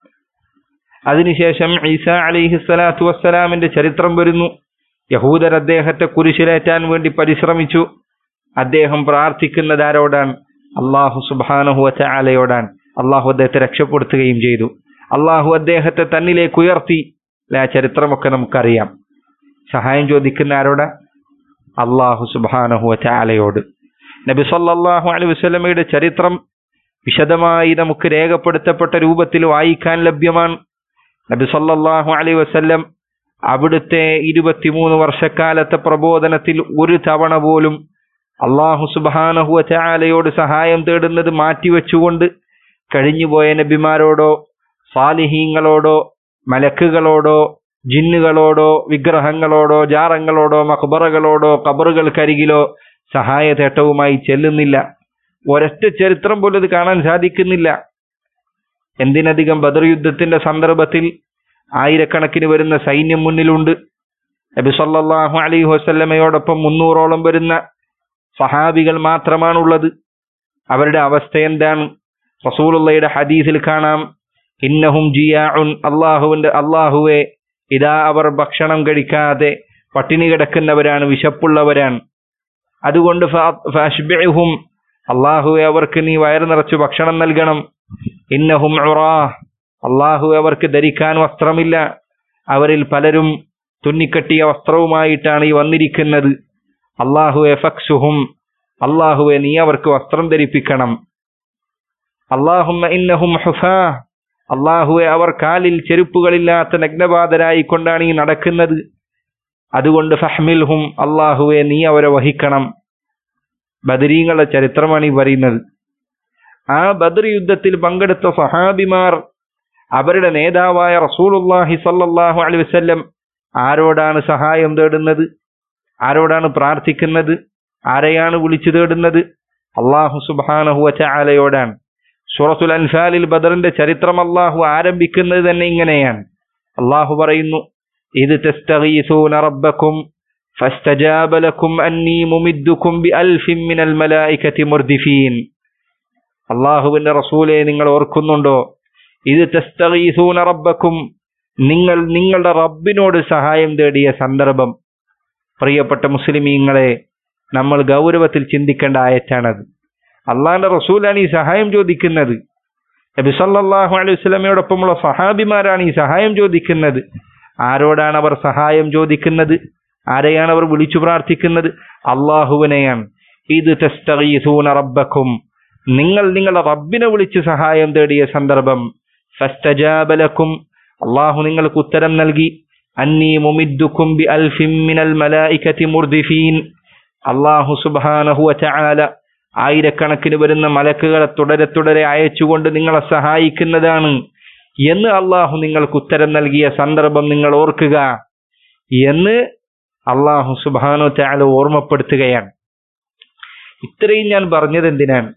അതിനുശേഷം ഈസ അലിഹി സ്വലാത്തു വസ്സലാമിന്റെ ചരിത്രം വരുന്നു യഹൂദർ അദ്ദേഹത്തെ കുരിശിലേറ്റാൻ വേണ്ടി പരിശ്രമിച്ചു അദ്ദേഹം പ്രാർത്ഥിക്കുന്നത് ആരോടാണ് അള്ളാഹു സുബാനഹു ചാലയോടാണ് അള്ളാഹു അദ്ദേഹത്തെ രക്ഷപ്പെടുത്തുകയും ചെയ്തു അള്ളാഹു അദ്ദേഹത്തെ തന്നിലേക്ക് ഉയർത്തി ആ ചരിത്രമൊക്കെ നമുക്കറിയാം സഹായം ചോദിക്കുന്ന ആരോടാ അള്ളാഹു സുബാനഹു ചാലയോട് നബി സല്ലല്ലാഹു അലൈഹി വസല്ലമയുടെ ചരിത്രം വിശദമായി നമുക്ക് രേഖപ്പെടുത്തപ്പെട്ട രൂപത്തിൽ വായിക്കാൻ ലഭ്യമാണ് നബി സല്ലല്ലാഹു അലൈഹി വസല്ലം അവിടുത്തെ ഇരുപത്തിമൂന്ന് വർഷക്കാലത്തെ പ്രബോധനത്തിൽ ഒരു തവണ പോലും അള്ളാഹു സുബാനഹുവ ചാലയോട് സഹായം തേടുന്നത് മാറ്റിവെച്ചുകൊണ്ട് കഴിഞ്ഞുപോയ നബിമാരോടോ സാലിഹീങ്ങളോടോ മലക്കുകളോടോ ജിന്നുകളോടോ വിഗ്രഹങ്ങളോടോ ജാറങ്ങളോടോ മക്ബറകളോടോ കബറുകൾക്കരികിലോ സഹായ തേട്ടവുമായി ചെല്ലുന്നില്ല ഒരൊറ്റ ചരിത്രം പോലും ഇത് കാണാൻ സാധിക്കുന്നില്ല എന്തിനധികം ബദർ യുദ്ധത്തിന്റെ സന്ദർഭത്തിൽ ആയിരക്കണക്കിന് വരുന്ന സൈന്യം മുന്നിലുണ്ട് നബി സല്ലല്ലാഹു അലൈഹി വസല്ലമയോടൊപ്പം മുന്നൂറോളം വരുന്ന സഹാബികൾ മാത്രമാണുള്ളത് അവരുടെ അവസ്ഥ എന്താണ് റസൂലുള്ളയുടെ ഹദീസിൽ കാണാം ഇന്നഹും ജിയാഉൻ അള്ളാഹുവിന്റെ അള്ളാഹുവെ ഇതാ അവർ ഭക്ഷണം കഴിക്കാതെ പട്ടിണി കിടക്കുന്നവരാണ് വിശപ്പുള്ളവരാണ് അതുകൊണ്ട് ഫഅഷ്ബിഉഹും അള്ളാഹുവെ അവർക്ക് നീ വയറ് നിറച്ച് ഭക്ഷണം നൽകണം ഇന്നഹും ഉറാഹ് അള്ളാഹു അവർക്ക് ധരിക്കാൻ വസ്ത്രമില്ല അവരിൽ പലരും തുന്നിക്കെട്ടിയ വസ്ത്രവുമായിട്ടാണ് ഈ വന്നിരിക്കുന്നത് അള്ളാഹുവെ ഫക്സുഹും അള്ളാഹുവെ നീ അവർക്ക് വസ്ത്രം ധരിപ്പിക്കണം അള്ളാഹുമ്മ ഇന്നഹും ഹുഫാ അള്ളാഹുവെ അവർ കാലിൽ ചെരുപ്പുകളില്ലാത്ത നഗ്നപാതരായി കൊണ്ടാണ് ഈ നടക്കുന്നത് അതുകൊണ്ട് ഫഹ്മിൽഹും അള്ളാഹുവെ നീ അവരെ വഹിക്കണം ബദരീങ്ങളുടെ ചരിത്രമാണ് ഈ പറയുന്നത് ആ ബദർ യുദ്ധത്തിൽ പങ്കെടുത്ത സഹാബിമാർ അവരുടെ നേതാവായ റസൂലുല്ലാഹി സല്ലല്ലാഹു അലൈഹി വസല്ലം ആരോടാണ് സഹായം തേടുന്നത് ആരോടാണ് പ്രാർത്ഥിക്കുന്നത് ആരെയാണ് വിളിച്ചു തേടുന്നത് അള്ളാഹു സുബ്ഹാനഹു വതആലയോടാണ് സൂറത്തുൽ അൻഫാലിൽ ബദറിന്റെ ചരിത്രം അള്ളാഹു ആരംഭിക്കുന്നത് തന്നെ ഇങ്ങനെയാണ് അള്ളാഹു പറയുന്നു ഇത് തസ്തഗീസൂന റബ്ബക്കും فاستجاب لكم أني ممدكم بألف من الملائكة مردفين അള്ളാഹുവിന്റെ റസൂലെ നിങ്ങൾ ഓർക്കുന്നുണ്ടോ ഇത് തസ്തഗീസൂന റബ്ബക്കും നിങ്ങൾ നിങ്ങളുടെ റബ്ബിനോട് സഹായം തേടിയ സന്ദർഭം പ്രിയപ്പെട്ട മുസ്ലിമീങ്ങളെ നമ്മൾ ഗൗരവത്തിൽ ചിന്തിക്കേണ്ട ആയറ്റാണത് അള്ളാഹിന്റെ റസൂലാണ് ഈ സഹായം ചോദിക്കുന്നത് നബി സല്ലല്ലാഹു അലൈഹി വസല്ലമയോടൊപ്പമുള്ള സഹാബിമാരാണ് ഈ സഹായം ചോദിക്കുന്നത് ആരോടാണ് അവർ സഹായം ചോദിക്കുന്നത് ആരെയാണ് അവർ വിളിച്ചു പ്രാർത്ഥിക്കുന്നത് അള്ളാഹുവിനെയാണ് ഇത് തസ്തഗീസൂന റബ്ബക്കും നിങ്ങൾ നിങ്ങളുടെ റബ്ബിനെ വിളിച്ച് സഹായം തേടിയ സന്ദർഭം ഫസ്തജാബലക്കും അള്ളാഹു നിങ്ങൾക്ക് ഉത്തരം നൽകി അന്നീ മുമിദ്ദുക്കും ബി അൽഫിൻ മിനൽ മലായികതി മുർദിഫീൻ അള്ളാഹു സുബ്ഹാനഹു വതആല ആയിരക്കണക്കിന് വരുന്ന മലക്കുകളെ തുടരെ തുടരെ അയച്ചുകൊണ്ട് നിങ്ങളെ സഹായിക്കുന്നതാണ് എന്ന് അള്ളാഹു നിങ്ങൾക്ക് ഉത്തരം നൽകിയ സന്ദർഭം നിങ്ങൾ ഓർക്കുക എന്ന് അള്ളാഹു സുബാനു താല ഓർമ്മപ്പെടുത്തുകയാണ് ഇത്രയും ഞാൻ പറഞ്ഞത് എന്തിനാണ്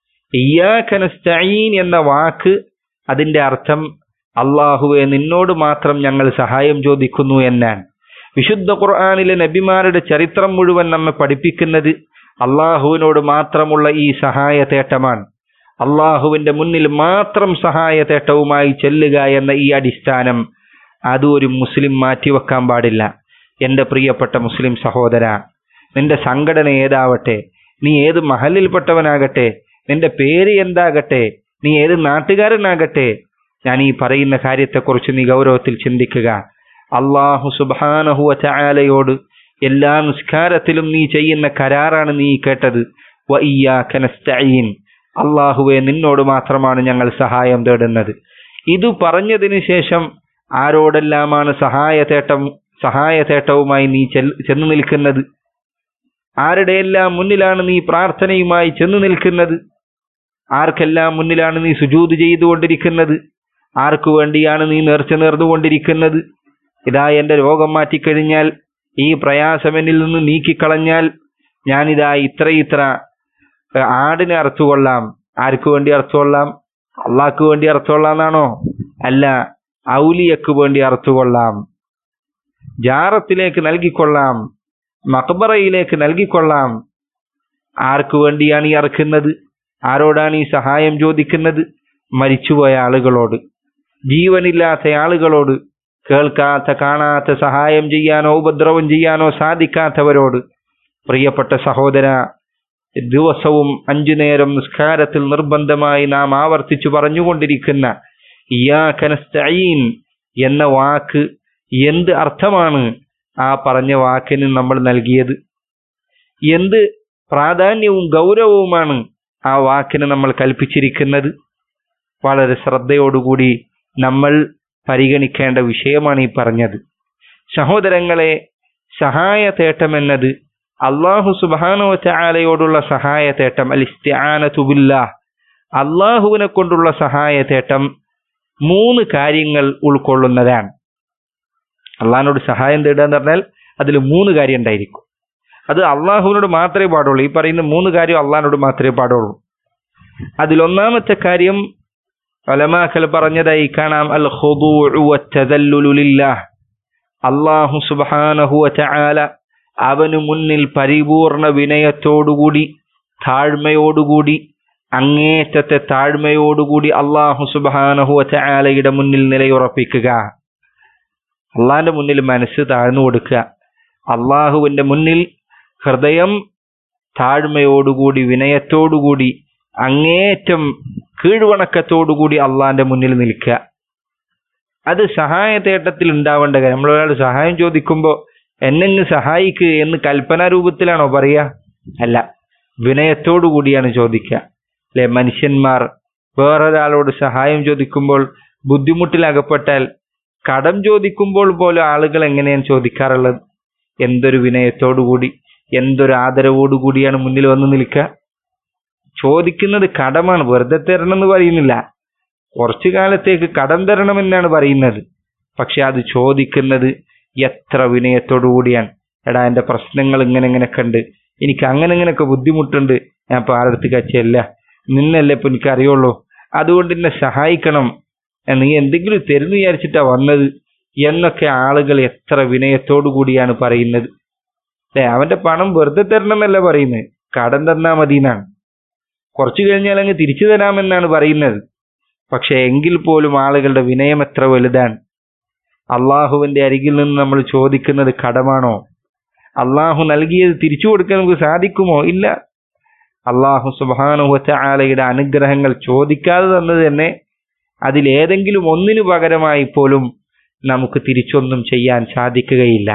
ഇയാഖനസ്തഈൻ എന്ന വാക്ക് അതിന്റെ അർത്ഥം അള്ളാഹുവെ നിന്നോട് മാത്രം ഞങ്ങൾ സഹായം ചോദിക്കുന്നു എന്നാണ് വിശുദ്ധ ഖുർആാനിലെ നബിമാരുടെ ചരിത്രം മുഴുവൻ നമ്മെ പഠിപ്പിക്കുന്നത് അള്ളാഹുവിനോട് മാത്രമുള്ള ഈ സഹായ തേട്ടമാണ് അള്ളാഹുവിന്റെ മുന്നിൽ മാത്രം സഹായ തേട്ടവുമായി ചെല്ലുക എന്ന ഈ അടിസ്ഥാനം അത് ഒരു മുസ്ലിം മാറ്റിവെക്കാൻ പാടില്ല എന്റെ പ്രിയപ്പെട്ട മുസ്ലിം സഹോദര നിന്റെ സംഘടന ഏതാവട്ടെ നീ ഏത് മഹലിൽപ്പെട്ടവനാകട്ടെ നിന്റെ പേര് എന്താകട്ടെ നീ ഏത് നാട്ടുകാരനാകട്ടെ ഞാൻ ഈ പറയുന്ന കാര്യത്തെക്കുറിച്ച് നീ ഗൗരവത്തിൽ ചിന്തിക്കുക അള്ളാഹു സുബാനഹുവ ചായാലയോട് എല്ലാ നിസ്കാരത്തിലും നീ ചെയ്യുന്ന കരാറാണ് നീ കേട്ടത് വയ്യാഖനസ്തഈൻ അള്ളാഹുവെ നിന്നോട് മാത്രമാണ് ഞങ്ങൾ സഹായം തേടുന്നത് ഇത് പറഞ്ഞതിന് ശേഷം ആരോടെല്ലാമാണ് സഹായതേട്ടം സഹായതേട്ടവുമായി നീ ചെന്നു നിൽക്കുന്നത് ആരുടെയെല്ലാം മുന്നിലാണ് നീ പ്രാർത്ഥനയുമായി ചെന്നു നിൽക്കുന്നത് ആർക്കെല്ലാം മുന്നിലാണ് നീ സുജൂത് ചെയ്തുകൊണ്ടിരിക്കുന്നത് ആർക്കു വേണ്ടിയാണ് നീ നേർച്ച നേർന്നുകൊണ്ടിരിക്കുന്നത് ഇതാ എന്റെ രോഗം മാറ്റിക്കഴിഞ്ഞാൽ ഈ പ്രയാസം എന്നിൽ നിന്ന് നീക്കിക്കളഞ്ഞാൽ ഞാനിതാ ഇത്ര ഇത്ര ആടിനെ അറുത്തുകൊള്ളാം ആർക്കു വേണ്ടി അറുത്തുകൊള്ളാം അള്ളാഹ്ക്ക് വേണ്ടി അറുത്തുകൊള്ളാം എന്നാണോ അല്ല ഔലിയക്ക് വേണ്ടി അറുത്തുകൊള്ളാം ജാറത്തിലേക്ക് നൽകിക്കൊള്ളാം മക്ബറയിലേക്ക് നൽകിക്കൊള്ളാം ആർക്കു വേണ്ടിയാണ് ഈ അറുക്കുന്നത് ആരോടാണ് ഈ സഹായം ചോദിക്കുന്നത് മരിച്ചുപോയ ആളുകളോട് ജീവനില്ലാത്ത ആളുകളോട് കേൾക്കാത്ത കാണാത്ത സഹായം ചെയ്യാനോ ഉപദ്രവം ചെയ്യാനോ സാധിക്കാത്തവരോട് പ്രിയപ്പെട്ട സഹോദര ദിവസവും അഞ്ചു നേരം നിസ്കാരത്തിൽ നിർബന്ധമായി നാം ആവർത്തിച്ചു പറഞ്ഞുകൊണ്ടിരിക്കുന്ന ഇയാഖനസ്തഈൻ എന്ന വാക്ക് എന്ത് അർത്ഥമാണ് ആ പറഞ്ഞ വാക്കിന് നമ്മൾ നൽകിയത് എന്ത് പ്രാധാന്യവും ഗൗരവവുമാണ് ആ വാക്കിന് നമ്മൾ കൽപ്പിച്ചിരിക്കുന്നത് വളരെ ശ്രദ്ധയോടുകൂടി നമ്മൾ പരിഗണിക്കേണ്ട വിഷയമാണ് ഈ പറഞ്ഞത് സഹോദരങ്ങളെ സഹായ തേട്ടമെന്നത് അള്ളാഹു സുബാനോ ചാലയോടുള്ള സഹായ തേട്ടം അൽ ഇസ്തിആനതുബില്ലാ അള്ളാഹുവിനെ കൊണ്ടുള്ള സഹായ തേട്ടം മൂന്ന് കാര്യങ്ങൾ ഉൾക്കൊള്ളുന്നതാണ് അള്ളാഹിനോട് സഹായം തേടുക എന്ന് പറഞ്ഞാൽ അതിൽ മൂന്ന് കാര്യം ഉണ്ടായിരിക്കും അത് അള്ളാഹുവിനോട് മാത്രമേ പാടുള്ളൂ ഈ പറയുന്ന മൂന്ന് കാര്യം അള്ളാഹിനോട് മാത്രമേ പാടുള്ളൂ അതിലൊന്നാമത്തെ കാര്യം ഒലമാക്കൽ പറഞ്ഞതായി കാണാം അൽ ലില്ലാഹ് അള്ളാഹു സുബാനഹു ചാല അവന് മുന്നിൽ പരിപൂർണ വിനയത്തോടുകൂടി താഴ്മയോടുകൂടി അങ്ങേറ്റത്തെ താഴ്മയോടുകൂടി അള്ളാഹു സുബാനഹു ചാലയുടെ മുന്നിൽ നിലയുറപ്പിക്കുക അള്ളാഹിന്റെ മുന്നിൽ മനസ്സ് താഴ്ന്നു കൊടുക്കുക അള്ളാഹുവിന്റെ മുന്നിൽ ഹൃദയം താഴ്മയോടുകൂടി വിനയത്തോടുകൂടി അങ്ങേറ്റം കീഴ്വണക്കത്തോടുകൂടി അള്ളാഹിന്റെ മുന്നിൽ നിൽക്കുക അത് സഹായതേട്ടത്തിൽ ഉണ്ടാവേണ്ട കാര്യം നമ്മളൊരാൾ സഹായം ചോദിക്കുമ്പോൾ എന്നെങ്ങ് സഹായിക്ക് എന്ന് കൽപ്പനാ രൂപത്തിലാണോ പറയുക അല്ല വിനയത്തോടു കൂടിയാണ് ചോദിക്കുക അല്ലെ മനുഷ്യന്മാർ വേറൊരാളോട് സഹായം ചോദിക്കുമ്പോൾ ബുദ്ധിമുട്ടിലകപ്പെട്ടാൽ കടം ചോദിക്കുമ്പോൾ പോലും ആളുകൾ എങ്ങനെയാണ് ചോദിക്കാറുള്ളത് എന്തൊരു വിനയത്തോടുകൂടി എന്തൊരു ആദരവോടുകൂടിയാണ് മുന്നിൽ വന്ന് നിൽക്കുക ചോദിക്കുന്നത് കടമാണ് വെറുതെ തരണം എന്ന് പറയുന്നില്ല കുറച്ചു കാലത്തേക്ക് കടം തരണമെന്നാണ് പറയുന്നത് പക്ഷെ അത് ചോദിക്കുന്നത് എത്ര വിനയത്തോടു കൂടിയാണ് എടാ എന്റെ പ്രശ്നങ്ങൾ ഇങ്ങനെ ഇങ്ങനെയൊക്കെ ഉണ്ട് എനിക്ക് അങ്ങനെ ഇങ്ങനെയൊക്കെ ബുദ്ധിമുട്ടുണ്ട് ഞാൻ ഇപ്പൊ ആരടുത്ത് കച്ചല്ല നിന്നല്ലേ ഇപ്പൊ എനിക്ക് അറിയുള്ളൂ അതുകൊണ്ട് എന്നെ സഹായിക്കണം നീ എന്തെങ്കിലും തരുന്നു വിചാരിച്ചിട്ടാ വന്നത് എന്നൊക്കെ ആളുകൾ എത്ര വിനയത്തോടു കൂടിയാണ് പറയുന്നത് അല്ലെ അവന്റെ പണം വെറുതെ തരണം എന്നല്ല പറയുന്നത് കടം തന്നാ മതി എന്നാണ് കുറച്ചു കഴിഞ്ഞാൽ അങ്ങ് തിരിച്ചു തരാമെന്നാണ് പറയുന്നത് പക്ഷെ എങ്കിൽ പോലും ആളുകളുടെ വിനയം എത്ര വലുതാണ് അള്ളാഹുവിന്റെ അരികിൽ നിന്ന് നമ്മൾ ചോദിക്കുന്നത് കടമാണോ അള്ളാഹു നൽകിയത് തിരിച്ചു കൊടുക്കാൻ നമുക്ക് സാധിക്കുമോ ഇല്ല അള്ളാഹു സുബാനുഹത്ത ആലയുടെ അനുഗ്രഹങ്ങൾ ചോദിക്കാതെ തന്നത് തന്നെ അതിലേതെങ്കിലും ഒന്നിനു പകരമായി പോലും നമുക്ക് തിരിച്ചൊന്നും ചെയ്യാൻ സാധിക്കുകയില്ല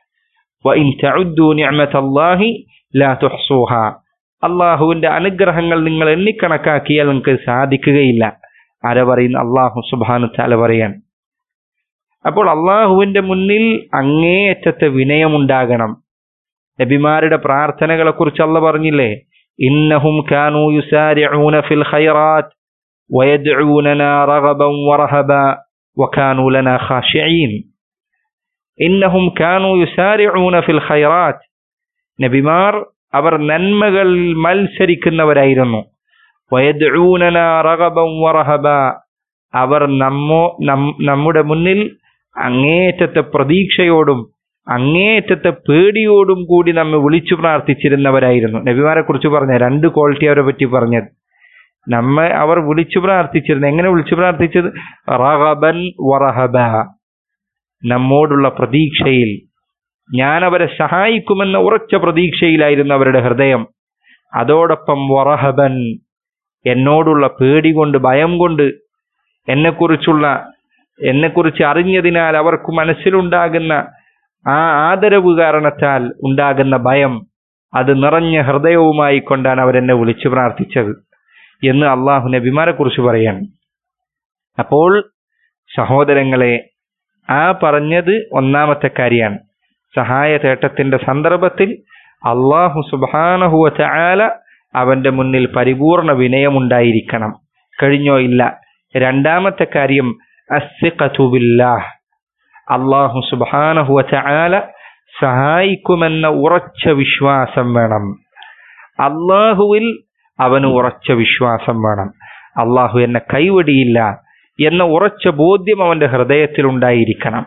അള്ളാഹുവിന്റെ അനുഗ്രഹങ്ങൾ നിങ്ങൾ എണ്ണിക്കണക്കാക്കിയാൽ നിങ്ങൾക്ക് സാധിക്കുകയില്ല ആര പറയുന്ന അള്ളാഹു സുബാനു താല പറയാൻ അപ്പോൾ അള്ളാഹുവിന്റെ മുന്നിൽ അങ്ങേയറ്റത്തെ വിനയമുണ്ടാകണം നബിമാരുടെ പ്രാർത്ഥനകളെ കുറിച്ച് അല്ല പറഞ്ഞില്ലേ ഇന്നഹും കാനൂ യുസാരിഊന ഫിൽ ഖൈറാത്ത് വയദ്ഊനനാ റഗബൻ വറഹബ വകാനൂ ലനാ ഖാശിഈൻ ഇന്നഹും കാനൂ യുസാരിഊന ഫിൽ ഖൈറാത്ത് നബിമാർ അവർ നന്മകളിൽ മത്സരിക്കുന്നവരായിരുന്നു വയദ്ഊനനാ റഗബൻ വറഹബ അവർ നമ്മോ നമ്മുടെ മുന്നിൽ അങ്ങേറ്റത്തെ പ്രതീക്ഷയോടും അങ്ങേറ്റത്തെ പേടിയോടും കൂടി നമ്മെ വിളിച്ചു പ്രാർത്ഥിച്ചിരുന്നവരായിരുന്നു നബിമാരെ കുറിച്ച് പറഞ്ഞ രണ്ട് ക്വാളിറ്റി അവരെ പറ്റി പറഞ്ഞത് നമ്മെ അവർ വിളിച്ചു പ്രാർത്ഥിച്ചിരുന്നു എങ്ങനെ വിളിച്ചു പ്രാർത്ഥിച്ചത് റഹബൻ വറഹബ നമ്മോടുള്ള പ്രതീക്ഷയിൽ ഞാൻ അവരെ സഹായിക്കുമെന്ന ഉറച്ച പ്രതീക്ഷയിലായിരുന്നു അവരുടെ ഹൃദയം അതോടൊപ്പം വറഹബൻ എന്നോടുള്ള പേടി കൊണ്ട് ഭയം കൊണ്ട് എന്നെക്കുറിച്ചുള്ള എന്നെക്കുറിച്ച് അറിഞ്ഞതിനാൽ അവർക്ക് മനസ്സിലുണ്ടാകുന്ന ആ ആദരവ് കാരണത്താൽ ഉണ്ടാകുന്ന ഭയം അത് നിറഞ്ഞ ഹൃദയവുമായി കൊണ്ടാണ് അവരെന്നെ വിളിച്ചു പ്രാർത്ഥിച്ചത് എന്ന് അള്ളാഹു നബിമാരെ കുറിച്ച് പറയാണ് അപ്പോൾ സഹോദരങ്ങളെ ആ പറഞ്ഞത് ഒന്നാമത്തെ കാര്യമാണ് സഹായ തേട്ടത്തിന്റെ സന്ദർഭത്തിൽ അള്ളാഹു സുബാനഹുവ ചാല അവന്റെ മുന്നിൽ പരിപൂർണ വിനയമുണ്ടായിരിക്കണം കഴിഞ്ഞോ ഇല്ല രണ്ടാമത്തെ കാര്യം അസ്സിഖതുബില്ലാഹ് അള്ളാഹു സുബാനഹുവ ചാല സഹായിക്കുമെന്ന ഉറച്ച വിശ്വാസം വേണം അള്ളാഹുവിൽ അവന് ഉറച്ച വിശ്വാസം വേണം അള്ളാഹു എന്നെ കൈവടിയില്ല എന്ന ഉറച്ച ബോധ്യം അവന്റെ ഹൃദയത്തിൽ ഉണ്ടായിരിക്കണം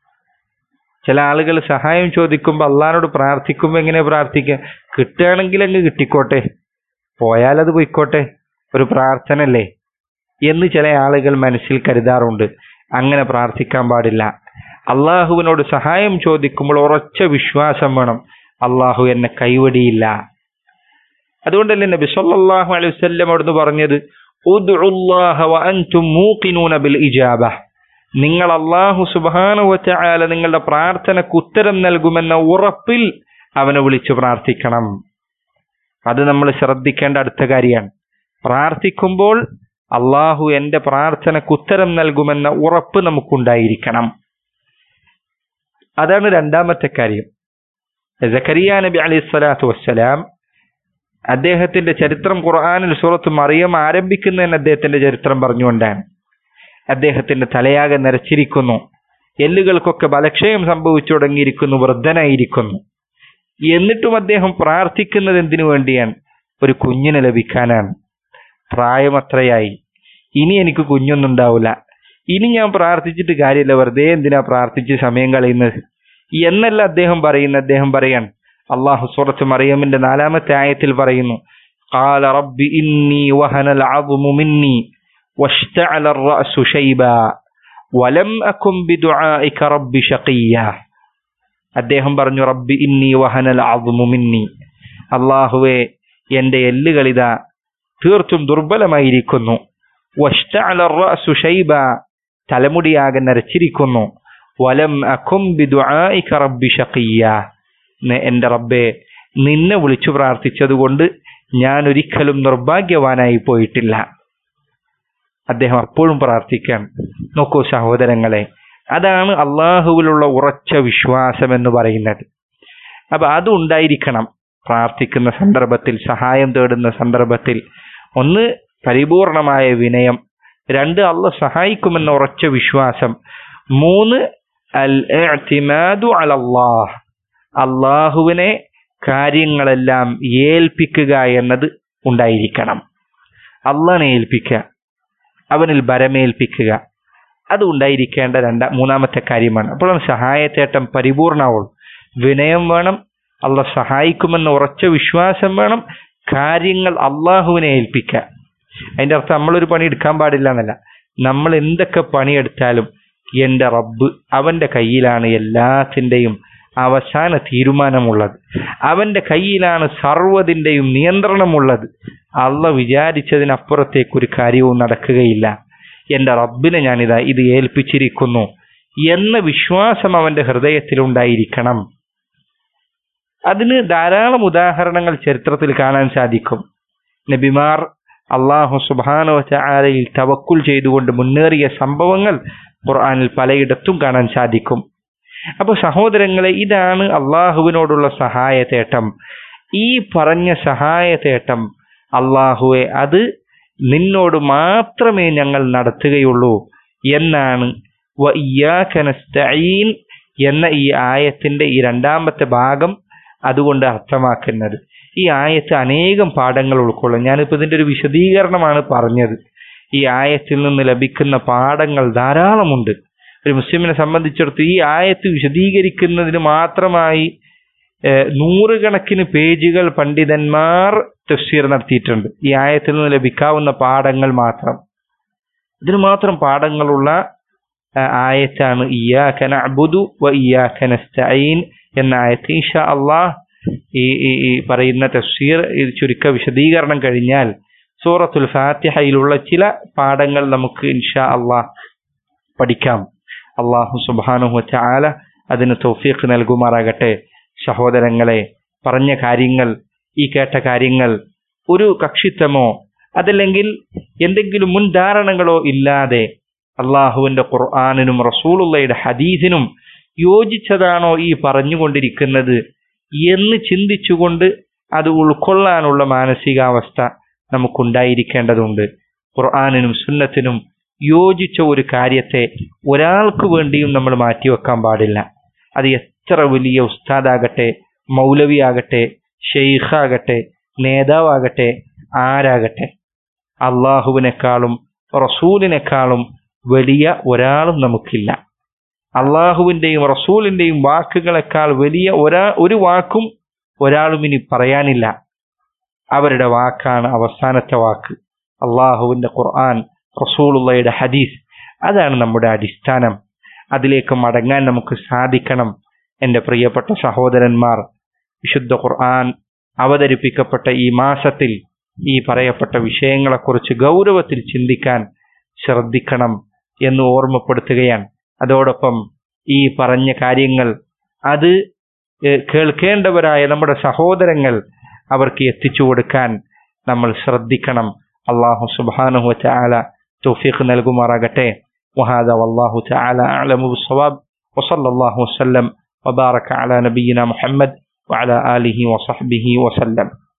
ചില ആളുകൾ സഹായം ചോദിക്കുമ്പോൾ അള്ളഹാനോട് പ്രാർത്ഥിക്കുമ്പോൾ എങ്ങനെ പ്രാർത്ഥിക്കുക കിട്ടുകയാണെങ്കിൽ അങ്ങ് കിട്ടിക്കോട്ടെ പോയാൽ അത് പോയിക്കോട്ടെ ഒരു പ്രാർത്ഥന അല്ലേ എന്ന് ചില ആളുകൾ മനസ്സിൽ കരുതാറുണ്ട് അങ്ങനെ പ്രാർത്ഥിക്കാൻ പാടില്ല അള്ളാഹുവിനോട് സഹായം ചോദിക്കുമ്പോൾ ഉറച്ച വിശ്വാസം വേണം അള്ളാഹു എന്നെ കൈവടിയില്ല അതുകൊണ്ടല്ലേ നബി സല്ലല്ലാഹു അലൈഹി വസല്ലം അവിടുന്ന് പറഞ്ഞത് ഉദ്ഉല്ലാഹ വഅൻതും മൂഖിനൂന ബിൽ ഇജാബ നിങ്ങൾ അള്ളാഹു സുബ്ഹാനഹു വതആല നിങ്ങളുടെ പ്രാർത്ഥനയ്ക്ക് ഉത്തരം നൽകുമെന്ന ഉറപ്പിൽ അവനെ വിളിച്ചു പ്രാർത്ഥിക്കണം അത് നമ്മൾ ശ്രദ്ധിക്കേണ്ട അടുത്ത കാര്യമാണ് പ്രാർത്ഥിക്കുമ്പോൾ അള്ളാഹു എന്റെ പ്രാർത്ഥനയ്ക്ക് ഉത്തരം നൽകുമെന്ന ഉറപ്പ് നമുക്കുണ്ടായിരിക്കണം അതാണ് രണ്ടാമത്തെ കാര്യം സക്കരിയ നബി അലൈഹി സ്വലാത്തു വസ്സലാം അദ്ദേഹത്തിന്റെ ചരിത്രം ഖുർആാനിൽ സൂറത്ത് മറിയം ആരംഭിക്കുന്നതിന് അദ്ദേഹത്തിന്റെ ചരിത്രം പറഞ്ഞുകൊണ്ടാണ് അദ്ദേഹത്തിന്റെ തലയാകെ നിറച്ചിരിക്കുന്നു എല്ലുകൾക്കൊക്കെ ബലക്ഷയം സംഭവിച്ചു തുടങ്ങിയിരിക്കുന്നു വൃദ്ധനായിരിക്കുന്നു എന്നിട്ടും അദ്ദേഹം പ്രാർത്ഥിക്കുന്നത് എന്തിനു വേണ്ടിയാണ് ഒരു കുഞ്ഞിനെ ലഭിക്കാനാണ് പ്രായമത്രയായി ഇനി എനിക്ക് കുഞ്ഞൊന്നും ഉണ്ടാവില്ല ഇനി ഞാൻ പ്രാർത്ഥിച്ചിട്ട് കാര്യമില്ല വെറുതെ എന്തിനാ പ്രാർത്ഥിച്ച് സമയം കളയുന്നത് എന്നല്ല അദ്ദേഹം പറയുന്നത് അദ്ദേഹം പറയാൻ അള്ളാഹു സൂറത്ത് മറിയമിന്റെ നാലാമത്തെ ആയത്തിൽ പറയുന്നു قال رب إني وهن العظم مني واشتعل الرأس شيبا ولم أكن بدعائك رب شقيا അദ്ദേഹം പറഞ്ഞു റബ്ബി ഇന്നി വഹനൽ അദ്മു മിന്നി അള്ളാഹുവെ എന്റെ എല്ലുകളിതാ തീർത്തും ദുർബലമായിരിക്കുന്നു വഷ്തഅല റഅസു ശൈബ തലമുടിയാകെ നരച്ചിരിക്കുന്നു വലം അക്കും ബിദുആഇക റബ്ബി ഷഖിയ എന്റെ റബ്ബെ നിന്നെ വിളിച്ചു പ്രാർത്ഥിച്ചതുകൊണ്ട് ഞാൻ ഒരിക്കലും നിർഭാഗ്യവാനായി പോയിട്ടില്ല അദ്ദേഹം അപ്പോഴും പ്രാർത്ഥിക്കാൻ നോക്കൂ സഹോദരങ്ങളെ അതാണ് അള്ളാഹുവിലുള്ള ഉറച്ച വിശ്വാസം എന്ന് പറയുന്നത് അപ്പൊ അത് ഉണ്ടായിരിക്കണം പ്രാർത്ഥിക്കുന്ന സന്ദർഭത്തിൽ സഹായം തേടുന്ന സന്ദർഭത്തിൽ ഒന്ന് പരിപൂർണമായ വിനയം രണ്ട് അള്ള സഹായിക്കുമെന്ന ഉറച്ച വിശ്വാസം മൂന്ന് അൽ ഇഅ്തിമാദു അലല്ലാഹ് അള്ളാഹുവിനെ കാര്യങ്ങളെല്ലാം ഏൽപ്പിക്കുക എന്നത് ഉണ്ടായിരിക്കണം അള്ളാനെ ഏൽപ്പിക്കുക അവനിൽ ഭരമേൽപ്പിക്കുക അത് ഉണ്ടായിരിക്കേണ്ട രണ്ട മൂന്നാമത്തെ കാര്യമാണ് അപ്പോഴാണ് സഹായത്തേട്ടം പരിപൂർണമാവുള്ളൂ വിനയം വേണം അള്ള സഹായിക്കുമെന്ന ഉറച്ച വിശ്വാസം വേണം കാര്യങ്ങൾ അള്ളാഹുവിനെ ഏൽപ്പിക്കുക അതിന്റെ അർത്ഥം നമ്മളൊരു പണി എടുക്കാൻ പാടില്ല എന്നല്ല നമ്മൾ എന്തൊക്കെ പണിയെടുത്താലും എന്റെ റബ്ബ് അവന്റെ കയ്യിലാണ് എല്ലാത്തിന്റെയും അവസാന തീരുമാനമുള്ളത് അവന്റെ കയ്യിലാണ് സർവ്വതിന്റെയും നിയന്ത്രണമുള്ളത് അള്ള വിചാരിച്ചതിനപ്പുറത്തേക്ക് ഒരു കാര്യവും നടക്കുകയില്ല എന്റെ റബ്ബിനെ ഞാനിതാ ഇത് ഏൽപ്പിച്ചിരിക്കുന്നു എന്ന വിശ്വാസം അവന്റെ ഹൃദയത്തിലുണ്ടായിരിക്കണം അതിന് ധാരാളം ഉദാഹരണങ്ങൾ ചരിത്രത്തിൽ കാണാൻ സാധിക്കും നബിമാർ അള്ളാഹു സുബാനോ ചാരയിൽ തവക്കുൽ ചെയ്തുകൊണ്ട് മുന്നേറിയ സംഭവങ്ങൾ ഖുർആനിൽ പലയിടത്തും കാണാൻ സാധിക്കും അപ്പൊ സഹോദരങ്ങളെ ഇതാണ് അള്ളാഹുവിനോടുള്ള സഹായതേട്ടം ഈ പറഞ്ഞ സഹായതേട്ടം അള്ളാഹുവെ അത് നിന്നോട് മാത്രമേ ഞങ്ങൾ നടത്തുകയുള്ളൂ എന്നാണ് വ ഇയ്യാക നസ്തഈൻ എന്ന ഈ ആയത്തിന്റെ ഈ രണ്ടാമത്തെ ഭാഗം അതുകൊണ്ട് അർത്ഥമാക്കുന്നത് ഈ ആയത്ത് അനേകം പാഠങ്ങൾ ഉൾക്കൊള്ളും ഞാനിപ്പോ ഇതിന്റെ ഒരു വിശദീകരണമാണ് പറഞ്ഞത് ഈ ആയത്തിൽ നിന്ന് ലഭിക്കുന്ന പാഠങ്ങൾ ധാരാളമുണ്ട് ഒരു മുസ്ലിമിനെ സംബന്ധിച്ചിടത്ത് ഈ ആയത്ത് വിശദീകരിക്കുന്നതിന് മാത്രമായി ഏഹ്, നൂറുകണക്കിന് പേജുകൾ പണ്ഡിതന്മാർ തഫ്സീർ നടത്തിയിട്ടുണ്ട് ഈ ആയത്തിൽ നിന്ന് ലഭിക്കാവുന്ന പാഠങ്ങൾ മാത്രം ഇതിന് മാത്രം പാഠങ്ങളുള്ള ആ, ആയത്താണ് ഇയ്യാക നഅ്ബുദു വ ഇയ്യാക നസ്തഈൻ എന്ന ആയത്ത് ഇൻഷാ അള്ളാഹ് ഈ ഈ- ഈ പറയുന്ന തഫ്സീർ ഈ ചുരുക്ക വിശദീകരണം കഴിഞ്ഞാൽ സൂറത്തുൽ ഫാത്തിഹയിലുള്ള ചില പാഠങ്ങൾ നമുക്ക് ഇൻഷാ അള്ളാഹ് പഠിക്കാം അള്ളാഹു സുബാനുഹു ചാല അതിന് തൗഫീഖ് നൽകുമാറാകട്ടെ സഹോദരങ്ങളെ പറഞ്ഞ കാര്യങ്ങൾ ഈ കേട്ട കാര്യങ്ങൾ ഒരു കക്ഷിത്വമോ അതല്ലെങ്കിൽ എന്തെങ്കിലും മുൻധാരണകളോ ഇല്ലാതെ അള്ളാഹുവിന്റെ ഖുർആാനിനും റസൂലുള്ളയുടെ ഹദീസിനും യോജിച്ചതാണോ ഈ പറഞ്ഞുകൊണ്ടിരിക്കുന്നത് എന്ന് ചിന്തിച്ചുകൊണ്ട് അത് ഉൾക്കൊള്ളാനുള്ള മാനസികാവസ്ഥ നമുക്കുണ്ടായിരിക്കേണ്ടതുണ്ട് ഖുർആാനിനും സുന്നത്തിനും യോജിച്ച ഒരു കാര്യത്തെ ഒരാൾക്ക് വേണ്ടിയും നമ്മൾ മാറ്റിവെക്കാൻ പാടില്ല അത് എത്ര വലിയ ഉസ്താദാകട്ടെ മൗലവിയാകട്ടെ ഷെയ്ഖാകട്ടെ നേതാവാകട്ടെ ആരാകട്ടെ അള്ളാഹുവിനേക്കാളും റസൂലിനേക്കാളും വലിയ ഒരാളും നമുക്കില്ല അള്ളാഹുവിന്റെയും റസൂലിന്റെയും വാക്കുകളെക്കാൾ വലിയ ഒരാ ഒരു വാക്കും ഒരാളും ഇനി പറയാനില്ല അവരുടെ വാക്കാണ് അവസാനത്തെ വാക്ക് അള്ളാഹുവിന്റെ ഖുർആൻ റസൂലുള്ളയുടെ ഹദീസ് അതാണ് നമ്മുടെ അടിസ്ഥാനം അതിലേക്ക് മടങ്ങാൻ നമുക്ക് സാധിക്കണം എൻ്റെ പ്രിയപ്പെട്ട സഹോദരന്മാർ വിശുദ്ധ ഖുർആൻ അവതരിപ്പിക്കപ്പെട്ട ഈ മാസത്തിൽ ഈ പറയപ്പെട്ട വിഷയങ്ങളെക്കുറിച്ച് ഗൗരവത്തിൽ ചിന്തിക്കാൻ ശ്രദ്ധിക്കണം എന്ന് ഓർമ്മപ്പെടുത്തുകയാണ് അതോടൊപ്പം ഈ പറഞ്ഞ കാര്യങ്ങൾ അത് ഏഹ്, കേൾക്കേണ്ടവരായ നമ്മുടെ സഹോദരങ്ങൾ അവർക്ക് എത്തിച്ചു കൊടുക്കാൻ നമ്മൾ ശ്രദ്ധിക്കണം അള്ളാഹു സുബാനുഹു ചാല തൗഫീഖ് നൽകുമാറാകട്ടെ وهذا والله تعالى أعلم بالصواب وصلى الله وسلم وبارك على نبينا محمد وعلى آله وصحبه وسلم